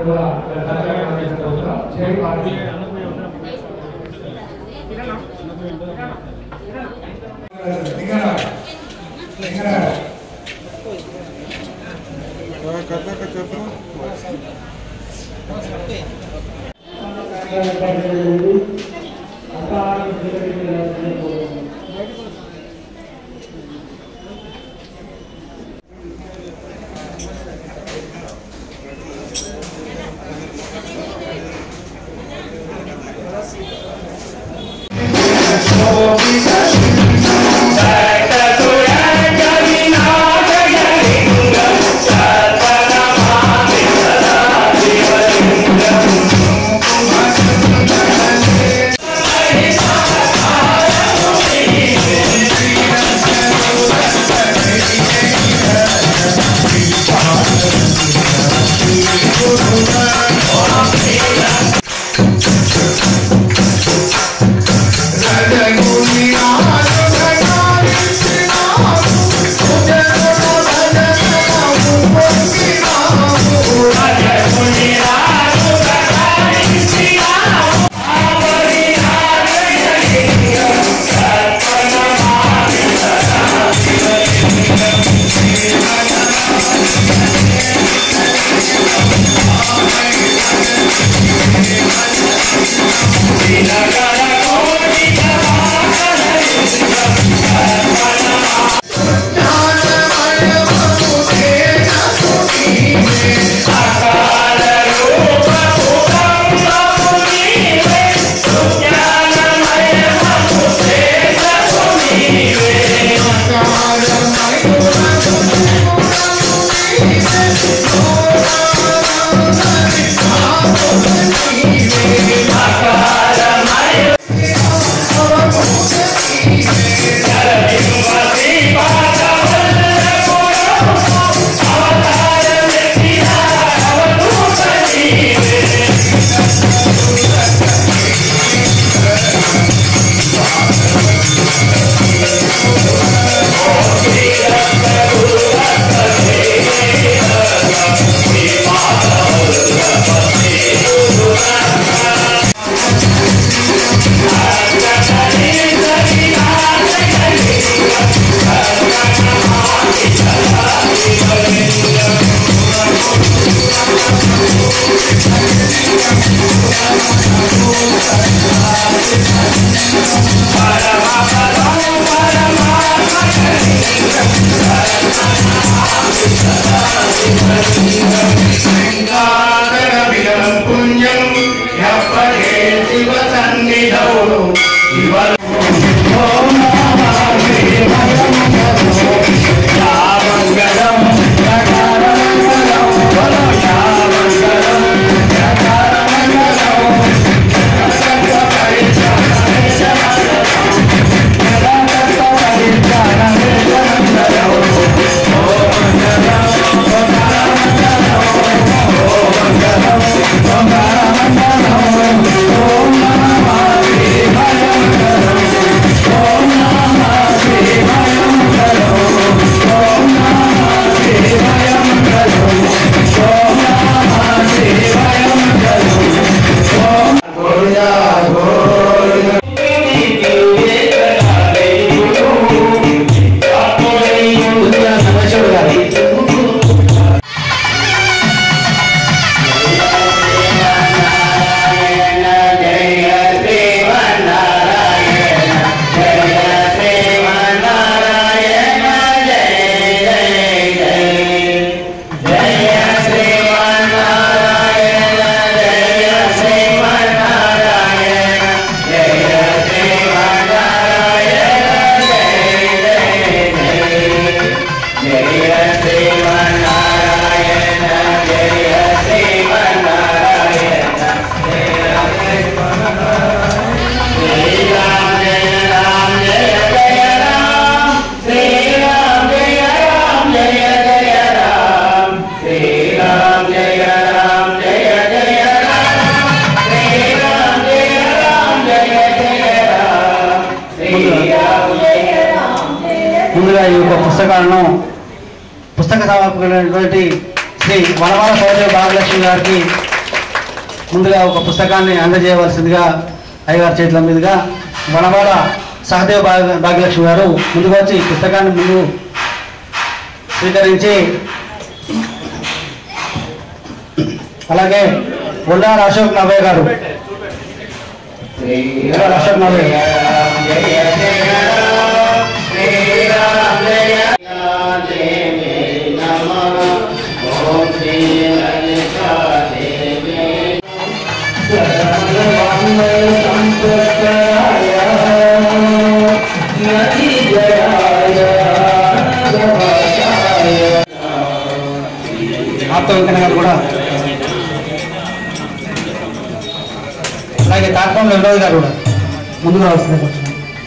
కూడా సత్కారం చేసుకోబోతున్నాం చేయి పార్టీ దిగరా దిగరా ముందుగా ఈ యొక్క పుస్తకాలను పుస్తక సమర్పకులైనటువంటి శ్రీ వనవాల సౌదరి భాగ్యలక్ష్మి గారికి ముందుగా ఒక పుస్తకాన్ని అందజేయవలసిందిగా అయ్యగారి చేతుల మీదుగా వనవాడ సహదేవ భాగ్య భాగ్యలక్ష్మి గారు ముందుకు వచ్చి ఈ పుస్తకాన్ని ముందు స్వీకరించి అలాగే ఉల్లార్ అశోక్ నవ్య గారు ఉల్లార్ అశోక్ నవ్య ఆప్త వెంకన్న గారు కూడా అలాగే తాత్వం వినోద్ గారు కూడా ముందుకు రావాల్సిందే కొంచెం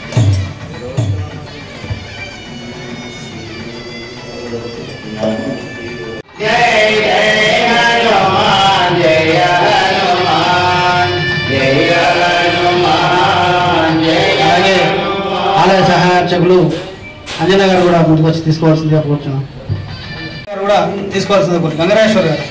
అలాగే ఆలయ సహాయ అర్చకులు అంజన గారు కూడా ముందుకు వచ్చి తీసుకోవాల్సిందిగా కూర్చున్నాం గారు కూడా తీసుకోవాల్సిందిగా కూర్చున్నాం గంగరాజేశ్వర్ గారు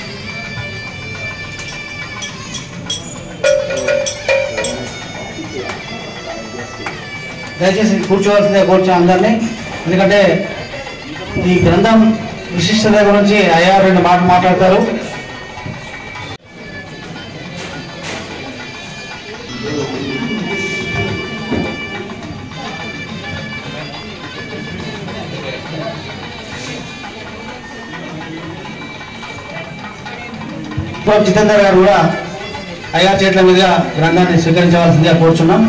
దయచేసి కూర్చోవలసిందే కూర్చో అందరినీ ఎందుకంటే ఈ గ్రంథం విశిష్టత గురించి అయ్యా రెండు మాటలు మాట్లాడతారు ఇప్పుడు జితేందర్ గారు కూడా అయ్యగారి చేతుల మీదుగా గ్రంథాన్ని స్వీకరించవలసిందిగా కోరుచున్నాం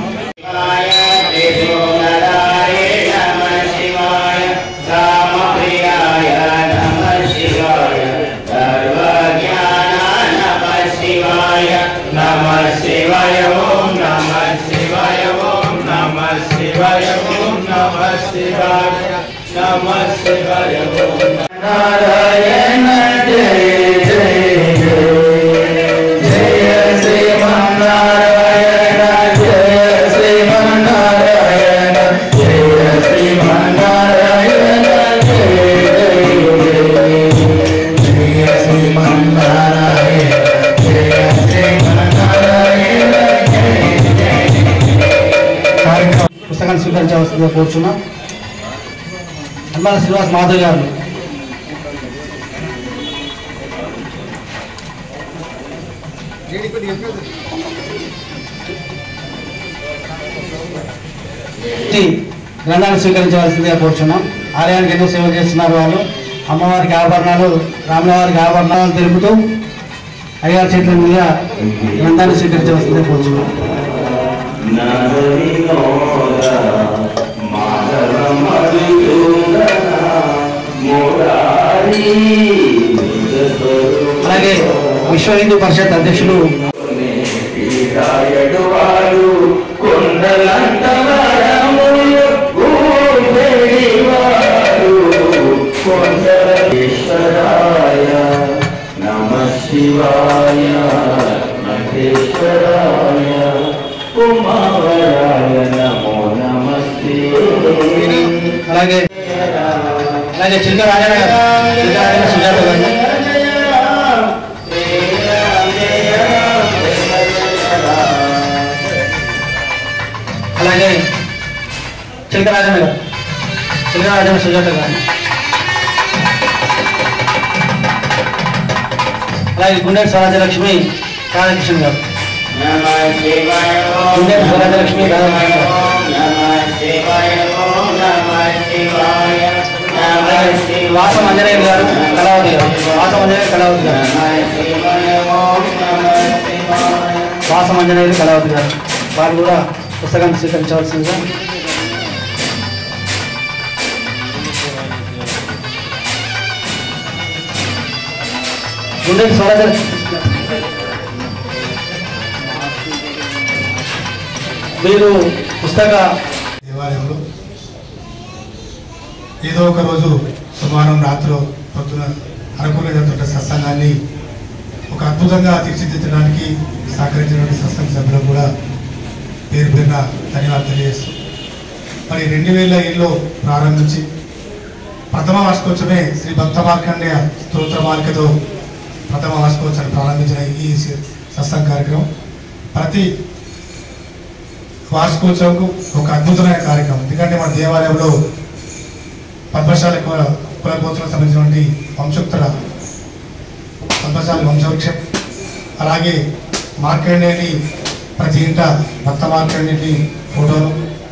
నమ శివాయ ఓం నమ శివాయ ఓం నమ శివాయ ఓం నమ శివాయ నమ శివాయ ఓం నారాయణ జయ జయ జయ శ్రీమన్నారాయణ జయ శ్రీమన్నారాయణ జయ శ్రీమన్నారాయణ జయ జయ శ్రీమన్నారాయణ జయ శ్రీమన్నారాయణ పుస్తకాన్ని స్వీకరించవలసిందిగా కోరుచున్నాం అమ్మాల శ్రీనివాస్ మాధవ్ గారు ఈ గ్రంథాన్ని స్వీకరించవలసిందిగా కోరుచున్నాం ఆలయానికి ఎన్నో సేవ చేస్తున్నారు వాళ్ళు అమ్మవారికి ఆభరణాలు రాములవారికి ఆభరణాలు తెలుపుతూ అయ్యారు చేతుల మీద గ్రంథాన్ని స్వీకరించవలసిందిగా కోరుచున్నాం అలాగే విశ్వ హిందూ పరిషత్ అధ్యక్షులు వాడు కొండలంట వరములు ఊపిరివాడు కొండలేశ్వరాయ నమ శివాయ మహేశ్వరాయ కుమారాయ నమో నమస్తే అలాగే అలాగే చిలక రాజన్న గారు చిలక రాజన్న సుజాత గారు అలాగే చిలక రాజన్న గారు చిలక రాజన్న సుజాత గారు అలాగే గుండె స్వరాజలక్ష్మి రాధాకృష్ణ గారు గుండె స్వరాజలక్ష్మి రాధాకృష్ణ గారు అలాగే వాసం అంజనేయులు గారు కళావతి గారు వాసం అంజనేయులు కళావతి గారు వాసం అంజనేయులు కళావతి గారు వారు కూడా పుస్తకాన్ని స్వీకరించవలసిందిగా గుండె స్వరాజ మీరు పుస్తక దేవాలయంలో ఏదో ఒక రోజు సోమవారం రాత్రి పొద్దున అనుకూలంగా జరుగుతున్న సత్సంగాన్ని ఒక అద్భుతంగా తీర్చిదిద్దడానికి సహకరించినటువంటి సత్సంగ సభ్యులకు కూడా పేరు పేరున ధన్యవాదాలు తెలియజేస్తూ మరి రెండు వేల ఏడులో ప్రారంభించి ప్రథమ వార్షికోత్సవమే శ్రీ భక్త మార్కండేయ స్తోత్ర మాలికతో ప్రథమ వార్షికోత్సవాన్ని ప్రారంభించిన ఈ శ్రీ- సత్సంగ కార్యక్రమం ప్రతి వార్షికోత్సవంకు ఒక అద్భుతమైన కార్యక్రమం ఎందుకంటే మన దేవాలయంలో పద్మశాలి కుల కులగోత్రులకు సంబంధించినటువంటి వంశోత్తర పద్మశాలి వంశవృక్షం అలాగే మార్కండేని ప్రతి ఇంట భక్త మార్కండేని ఫోటోలు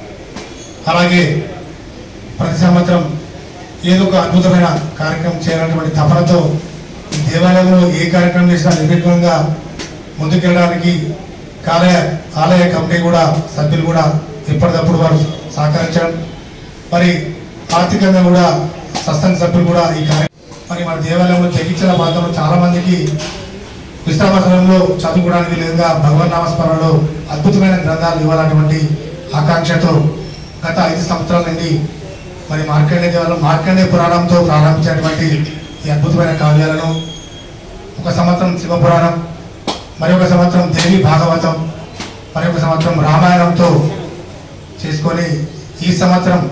అలాగే ప్రతి సంవత్సరం ఏదో ఒక అద్భుతమైన కార్యక్రమం చేయాలన్నటువంటి తపనతో ఈ దేవాలయంలో ఏ కార్యక్రమం చేసినా నిర్విఘ్నంగా ముందుకెళ్ళడానికి కాలయ ఆలయ కమిటీ కూడా సభ్యులు కూడా ఎప్పటికప్పుడు వారు సహకరించడం మరి ఆర్థికంగా కూడా సత్సంగ సభ్యులు కూడా ఈ కార్య మరి మన దేవాలయంలో జగించిన ప్రాంతంలో చాలా మందికి విశ్రామ సమయంలో చదువుకోవడానికి విధంగా భగవన్ నామస్మరణలో అద్భుతమైన గ్రంథాలు ఇవ్వాలన్నటువంటి ఆకాంక్షతో గత ఐదు సంవత్సరాల నుండి మరి మార్కండే దేవాలయం మార్కండే పురాణంతో ప్రారంభించినటువంటి ఈ అద్భుతమైన కావ్యాలను ఒక సంవత్సరం శివపురాణం మరి ఒక సంవత్సరం దేవి భాగవతం మరి ఒక సంవత్సరం రామాయణంతో చేసుకొని ఈ సంవత్సరం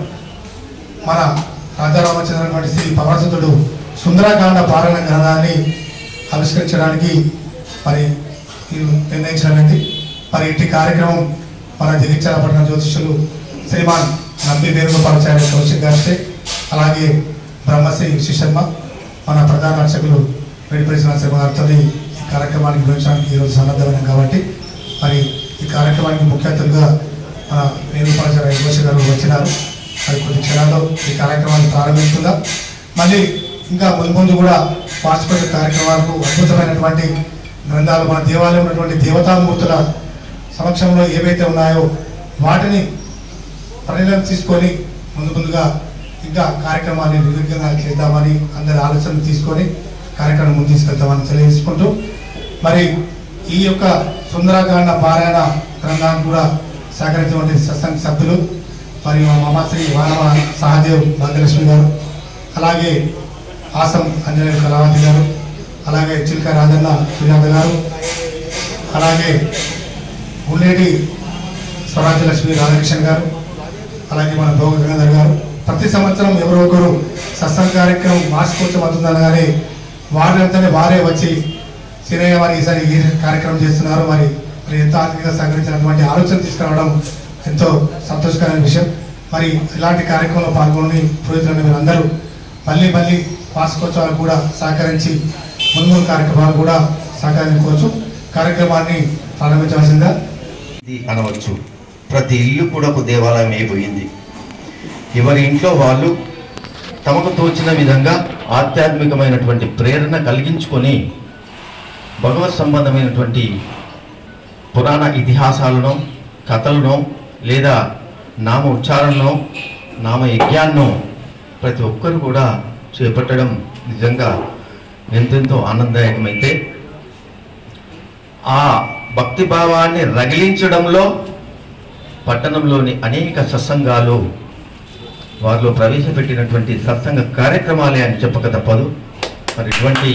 మన రాజారామచంద్రటువంటి శ్రీ పవనసుతుడు సుందరకాండ పాలన గ్రంథాన్ని ఆవిష్కరించడానికి మరి ఇది నిర్ణయించడమైంది మరి ఇట్టి కార్యక్రమం మన జగిత్యాల పట్టణ జ్యోతిష్యులు శ్రీమాన్ నంబి వేణుగోపాలాచార్య కౌశిక్ గారిచే అలాగే బ్రహ్మశ్రీ శిశర్మ మన ప్రధాన అర్చకులు వెడిపడి శివ గారితో ఈ కార్యక్రమానికి నిర్వహించడానికి ఈరోజు సన్నద్ధమైన కాబట్టి మరి ఈ కార్యక్రమానికి ముఖ్య అతిథిగా మన వేణుగోపాలాచార్య ఘోష్ గారు వచ్చినారు మరి కొద్ది క్షణాల్లో ఈ కార్యక్రమాన్ని ప్రారంభిస్తుందా మళ్ళీ ఇంకా ముందు ముందు కూడా వార్షిక కార్యక్రమాలకు అద్భుతమైనటువంటి గ్రంథాలు మన దేవాలయం ఉన్నటువంటి దేవతామూర్తుల సమక్షంలో ఏవైతే ఉన్నాయో వాటిని పరిణామం తీసుకొని ముందు ముందుగా ఇంకా కార్యక్రమాన్ని నిర్విఘ్నంగా చేద్దామని అందరి ఆలోచనలు తీసుకొని కార్యక్రమం ముందు తీసుకెళ్తామని తెలియజేసుకుంటూ మరి ఈ యొక్క సుందరకాండ పారాయణ గ్రంథాన్ని కూడా సహకరించినటువంటి సత్సంగ సభ్యులు మరియు మా మామాశ్రీ వానవ సహదేవ్ భాగ్యలక్ష్మి గారు అలాగే ఆసం అంజనేయ కళావతి గారు అలాగే చిల్క రాజన్న శ్రీనాథ్ గారు అలాగే ఉన్నేటి స్వరాజ్యలక్ష్మి రాధాకృష్ణ గారు అలాగే మన భోగ గంగాధర్ గారు ప్రతి సంవత్సరం ఎవరో ఒకరు సత్సంగ కార్యక్రమం వార్షికోత్సవం అవుతుందనగానే వారినంతనే వారే వచ్చి సీనయ్య వారి ఈసారి ఈ కార్యక్రమం చేస్తున్నారు మరి మరి ఎంతో ఆర్థికంగా సహకరించినటువంటి ఆలోచన తీసుకురావడం ఎంతో సంతోషకరమైన విషయం మరి ఇలాంటి కార్యక్రమంలో పాల్గొని పురోహితులైన మీరందరూ మళ్ళీ మళ్ళీ వార్షికోత్సవాలు కూడా సహకరించి ముందు కార్యక్రమాలు కూడా సహకరించుకోవచ్చు కార్యక్రమాన్ని ప్రారంభించవలసిందిగా ఇది అనవచ్చు ప్రతి ఇల్లు కూడా ఒక దేవాలయం అయిపోయింది ఎవరి ఇంట్లో వాళ్ళు తమకు తోచిన విధంగా ఆధ్యాత్మికమైనటువంటి ప్రేరణ కలిగించుకొని భగవత్ సంబంధమైనటువంటి పురాణ ఇతిహాసాలను కథలను లేదా నామ ఉచ్చారణను నామ యజ్ఞాన్నో ప్రతి ఒక్కరు కూడా చేపట్టడం నిజంగా ఎంతెంతో ఆనందదాయకమైతే ఆ భక్తి భావాన్ని రగిలించడంలో పట్టణంలోని అనేక సత్సంగాలు వారిలో ప్రవేశపెట్టినటువంటి సత్సంగ కార్యక్రమాలే అని చెప్పక తప్పదు మరి ఇటువంటి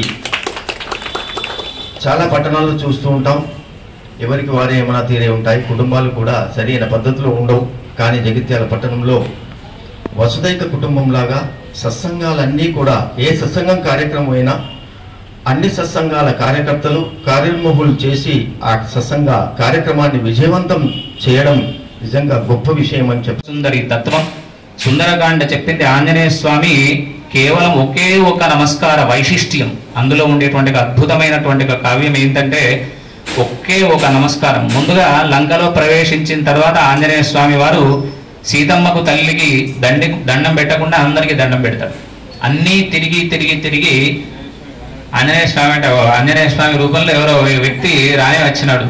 చాలా పట్టణాల్లో చూస్తూ ఉంటాం ఎవరికి వారే ఏమైనా తీరే ఉంటాయి కుటుంబాలు కూడా సరైన పద్ధతిలో ఉండవు కానీ జగిత్యాల పట్టణంలో వసుదైక కుటుంబంలాగా సత్సంగాలన్నీ కూడా ఏ సత్సంగం కార్యక్రమం అయినా అన్ని సత్సంగాల కార్యకర్తలు కార్యోన్ముఖులు చేసి ఆ సత్సంగ కార్యక్రమాన్ని విజయవంతం చేయడం నిజంగా గొప్ప విషయం అని చెప్పి సుందరి తత్వం సుందరకాండ చెప్పింది ఆంజనేయ స్వామి కేవలం ఒకే ఒక నమస్కార వైశిష్ట్యం అందులో ఉండేటువంటి ఒక అద్భుతమైనటువంటి ఒక కావ్యం ఏంటంటే ఒకే ఒక నమస్కారం ముందుగా లంకలో ప్రవేశించిన తర్వాత ఆంజనేయ స్వామి వారు సీతమ్మకు తల్లికి దండి దండం పెట్టకుండా అందరికీ దండం పెడతాడు అన్నీ తిరిగి తిరిగి తిరిగి ఆంజనేయ స్వామి అంటే ఆంజనేయ స్వామి రూపంలో ఎవరో వ్యక్తి రాని వచ్చినాడు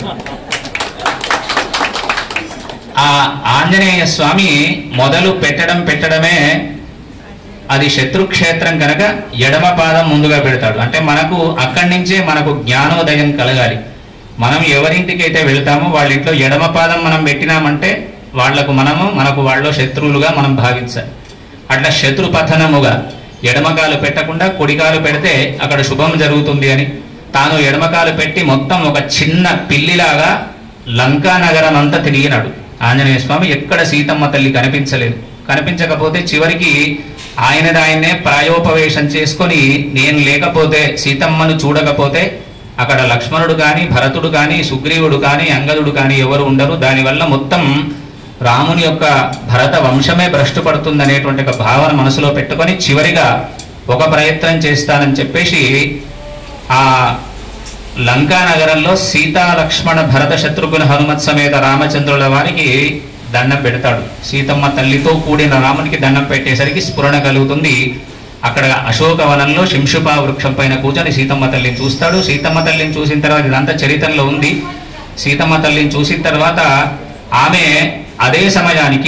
ఆ ఆంజనేయ స్వామి మొదలు పెట్టడం పెట్టడమే అది శత్రుక్షేత్రం కనుక ఎడమ పాదం ముందుగా పెడతాడు అంటే మనకు అక్కడి నుంచే మనకు జ్ఞానోదయం కలగాలి మనం ఎవరింటికి అయితే వెళ్తామో వాళ్ళ ఇంట్లో ఎడమ పాదం మనం పెట్టినామంటే వాళ్లకు మనము మనకు వాళ్ళు శత్రువులుగా మనం భావించాలి అట్లా శత్రు పతనముగా ఎడమకాలు పెట్టకుండా కుడికాలు పెడితే అక్కడ శుభం జరుగుతుంది అని తాను ఎడమకాలు పెట్టి మొత్తం ఒక చిన్న పిల్లిలాగా లంకా నగరం అంతా తిరిగినాడు ఆంజనేయ స్వామి ఎక్కడ సీతమ్మ తల్లి కనిపించలేదు కనిపించకపోతే చివరికి ఆయనది ఆయన్నే ప్రాయోపవేశం చేసుకొని నేను లేకపోతే సీతమ్మను చూడకపోతే అక్కడ లక్ష్మణుడు కానీ భరతుడు కానీ సుగ్రీవుడు కానీ అంగదుడు కానీ ఎవరు ఉండరు దానివల్ల మొత్తం రాముని యొక్క భరత వంశమే భ్రష్టు పడుతుందనేటువంటి ఒక భావన మనసులో పెట్టుకొని చివరిగా ఒక ప్రయత్నం చేస్తానని చెప్పేసి ఆ లంకా నగరంలో సీతా లక్ష్మణ భరత శత్రుఘ్న హనుమత్ సమేత రామచంద్రుల వారికి దండం పెడతాడు సీతమ్మ తల్లితో కూడిన రామునికి దండం పెట్టేసరికి స్ఫురణ కలుగుతుంది అక్కడ అశోకవనంలో శింషుపా వృక్షం పైన కూర్చొని సీతమ్మ తల్లిని చూస్తాడు సీతమ్మ తల్లిని చూసిన తర్వాత ఇదంతా చరిత్రలో ఉంది సీతమ్మ తల్లిని చూసిన తర్వాత ఆమె అదే సమయానికి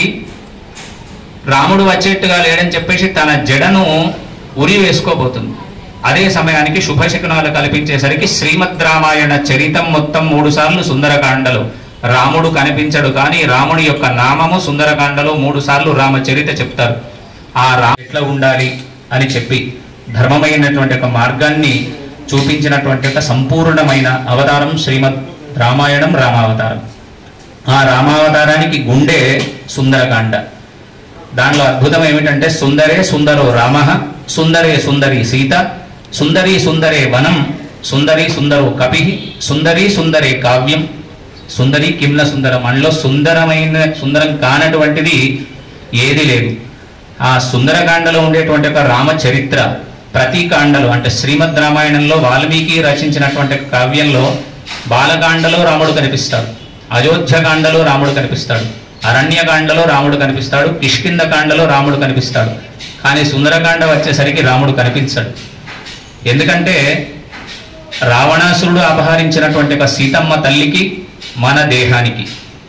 రాముడు వచ్చేట్టుగా లేడని చెప్పేసి తన జడను ఉరి వేసుకోబోతుంది అదే సమయానికి శుభశకునాలు కల్పించేసరికి శ్రీమద్ రామాయణ చరితం మొత్తం మూడు సార్లు సుందరకాండలు రాముడు కనిపించడు కానీ రాముడి యొక్క నామము సుందరకాండలో మూడు సార్లు రామచరిత చెప్తారు ఆ రా ఎట్లా ఉండాలి అని చెప్పి ధర్మమైనటువంటి ఒక మార్గాన్ని చూపించినటువంటి ఒక సంపూర్ణమైన అవతారం శ్రీమద్ రామాయణం రామావతారం ఆ రామావతారానికి గుండె సుందరకాండ దానిలో అద్భుతం ఏమిటంటే సుందరే సుందరో రామ సుందరే సుందరి సీత సుందరి సుందరే వనం సుందరి సుందరో కపి సుందరి సుందరే కావ్యం సుందరి కిమ్న సుందరం మనలో సుందరమైన సుందరం కానటువంటిది ఏది లేదు ఆ సుందరకాండలో ఉండేటువంటి ఒక రామచరిత్ర ప్రతి కాండలో అంటే శ్రీమద్ రామాయణంలో వాల్మీకి రచించినటువంటి ఒక కావ్యంలో బాలకాండలో రాముడు కనిపిస్తాడు అయోధ్యకాండలో రాముడు కనిపిస్తాడు అరణ్యకాండలో రాముడు కనిపిస్తాడు కిష్కింద కాండలో రాముడు కనిపిస్తాడు కానీ సుందరకాండ వచ్చేసరికి రాముడు కనిపించడు ఎందుకంటే రావణాసురుడు అపహరించినటువంటి ఒక సీతమ్మ తల్లికి మన దేహానికి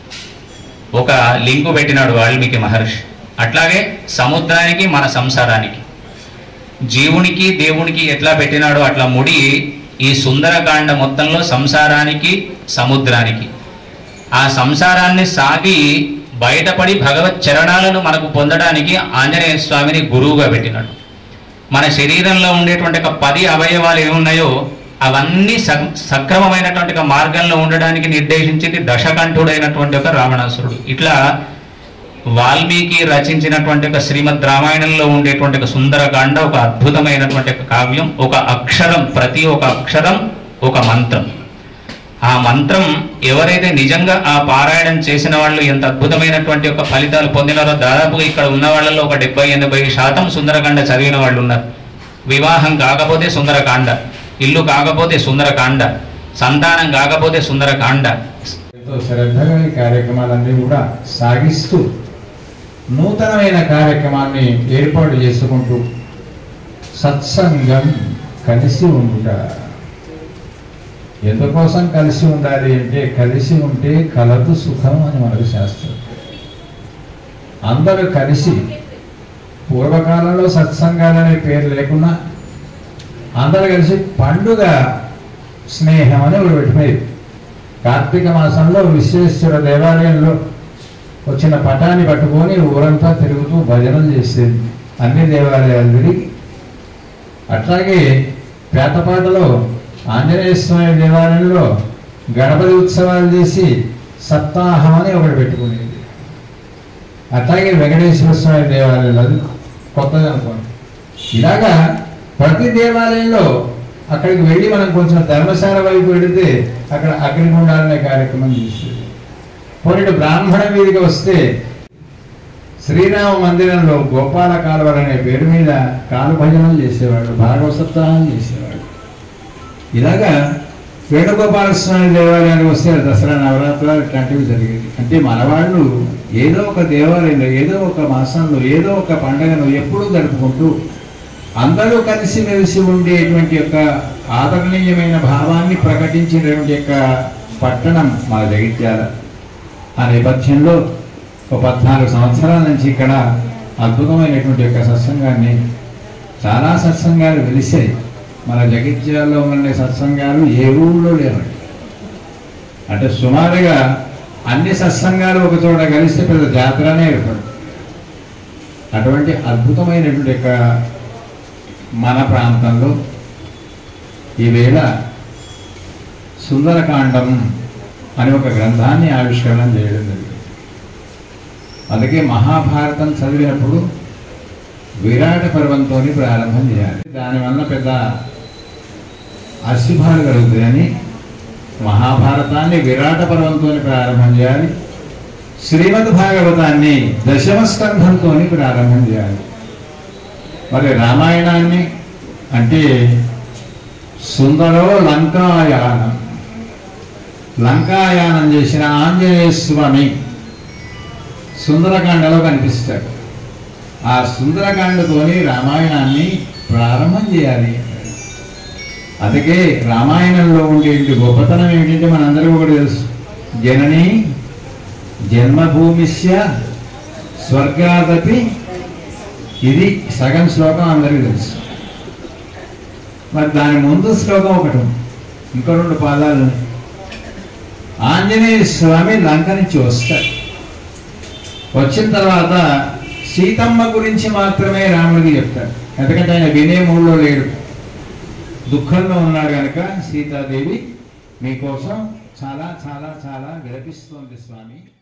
ఒక లింకు పెట్టినాడు వాల్మీకి మహర్షి అట్లాగే సముద్రానికి మన సంసారానికి జీవునికి దేవునికి ఎట్లా పెట్టినాడో అట్లా ముడి ఈ సుందరకాండ మొత్తంలో సంసారానికి సముద్రానికి ఆ సంసారాన్ని సాగి బయటపడి భగవత్ చరణాలను మనకు పొందడానికి ఆంజనేయ స్వామిని గురువుగా పెట్టినాడు మన శరీరంలో ఉండేటువంటి ఒక పది అవయవాలు ఏమున్నాయో అవన్నీ సక్- సక్రమమైనటువంటి ఒక మార్గంలో ఉండడానికి నిర్దేశించింది దశకంఠుడైనటువంటి ఒక రావణాసురుడు ఇట్లా వాల్మీకి రచించినటువంటి ఒక శ్రీమద్ రామాయణంలో ఉండేటువంటి ఒక సుందరకాండ ఒక అద్భుతమైనటువంటి ఒక కావ్యం ఒక అక్షరం ప్రతి ఒక అక్షరం ఒక మంత్రం ఆ మంత్రం ఎవరైతే నిజంగా ఆ పారాయణం చేసిన వాళ్ళు ఎంత అద్భుతమైనటువంటి ఒక ఫలితాలు పొందినారో దాదాపుగా ఇక్కడ ఉన్న వాళ్ళలో ఒక డెబ్బై ఎనభై శాతం సుందరకాండ చదివిన వాళ్ళు ఉన్నారు వివాహం కాకపోతే సుందరకాండ ఇల్లు కాకపోతే సుందరకాండ సంతానం కాకపోతే సుందరకాండ ఎంతో శ్రద్ధగా ఈ కార్యక్రమాలన్నీ కూడా సాగిస్తూ నూతనమైన కార్యక్రమాన్ని ఏర్పాటు చేసుకుంటూ సత్సంగం కలిసి ఉండుట ఎందుకోసం కలిసి ఉండాలి అంటే కలిసి ఉంటే కలదు సుఖం అని మనకు శాస్త్రం అందరూ కలిసి పూర్వకాలంలో సత్సంగాలనే పేరు లేకున్నా అందరూ కలిసి పండుగ స్నేహం అని ఒకటి పెట్టిపోయేది కార్తీక మాసంలో విశ్వేశ్వర దేవాలయంలో వచ్చిన పటాన్ని పట్టుకొని ఊరంతా తిరుగుతూ భజనలు చేసేది అన్ని దేవాలయాలు తిరిగి అట్లాగే పేతపాటలో ఆంజనేయ స్వామి దేవాలయంలో గణపతి ఉత్సవాలు చేసి సప్తాహం అని ఒకటి పెట్టుకునేది అట్లాగే వెంకటేశ్వర స్వామి దేవాలయంలో అది కొత్తగా అనుకోండి ఇలాగా ప్రతి దేవాలయంలో అక్కడికి వెళ్ళి మనం కొంచెం ధర్మశాల వైపు వెళితే అక్కడ అగ్నిగుండాలనే కార్యక్రమం చేస్తుంది పోనీ బ్రాహ్మణ వీధికి వస్తే శ్రీరామ మందిరంలో గోపాల కాలువలు అనే పేరు మీద కాలు భజనలు చేసేవాడు భాగవసప్తాహం చేసేవాడు ఇలాగా వేణుగోపాల స్వామి దేవాలయానికి వస్తే దసరా నవరాత్రులు ఇట్లాంటివి జరిగేది అంటే మనవాళ్ళు ఏదో ఒక దేవాలయంలో ఏదో ఒక మాసంలో ఏదో ఒక పండుగను ఎప్పుడూ జరుపుకుంటూ అందరూ కలిసి మెలిసి ఉండేటువంటి యొక్క ఆదరణీయమైన భావాన్ని ప్రకటించినటువంటి యొక్క పట్టణం మా జగిత్యాల ఆ నేపథ్యంలో ఒక పద్నాలుగు సంవత్సరాల నుంచి ఇక్కడ అద్భుతమైనటువంటి యొక్క సత్సంగాన్ని చాలా సత్సంగాలు వెలిసాయి మన జగిత్యాలలో ఉండే సత్సంగాలు ఏ ఊళ్ళో లేవండి అంటే సుమారుగా అన్ని సత్సంగాలు ఒక చోట కలిస్తే పెద్ద జాతరనే ఏర్పడు అటువంటి అద్భుతమైనటువంటి యొక్క మన ప్రాంతంలో ఈవేళ సుందరకాండం అని ఒక గ్రంథాన్ని ఆవిష్కరణ చేయడం జరిగింది అందుకే మహాభారతం చదివినప్పుడు విరాట పర్వంతో ప్రారంభం చేయాలి దానివల్ల పెద్ద అశుభాలు కలుగుతాయని మహాభారతాన్ని విరాట పర్వంతో ప్రారంభం చేయాలి శ్రీమద్ భాగవతాన్ని దశమ స్కంధంతో ప్రారంభం చేయాలి మరి రామాయణాన్ని అంటే సుందరో లంకాయానం లంకాయానం చేసిన ఆంజనేయ స్వామి సుందరకాండలో కనిపిస్తాడు ఆ సుందరకాండతోని రామాయణాన్ని ప్రారంభం చేయాలి అందుకే రామాయణంలో ఉండేటి గొప్పతనం ఏమిటంటే మనందరికీ ఒకటి తెలుసు జనని జన్మభూమిస్య స్వర్గాదపి ఇది సగం శ్లోకం అందరికీ తెలుసు మరి దాని ముందు శ్లోకం ఒకటి ఉంది. ఇంకో రెండు పాదాలు ఉన్నాయి. ఆంజనేయ స్వామి లంక నుంచి వస్తాడు వచ్చిన తర్వాత సీతమ్మ గురించి మాత్రమే రాముడికి చెప్తాడు ఎందుకంటే ఆయన వినే మూడులో లేడు దుఃఖంలో ఉన్నాడు కనుక సీతాదేవి మీకోసం చాలా చాలా చాలా విలపిస్తోంది స్వామి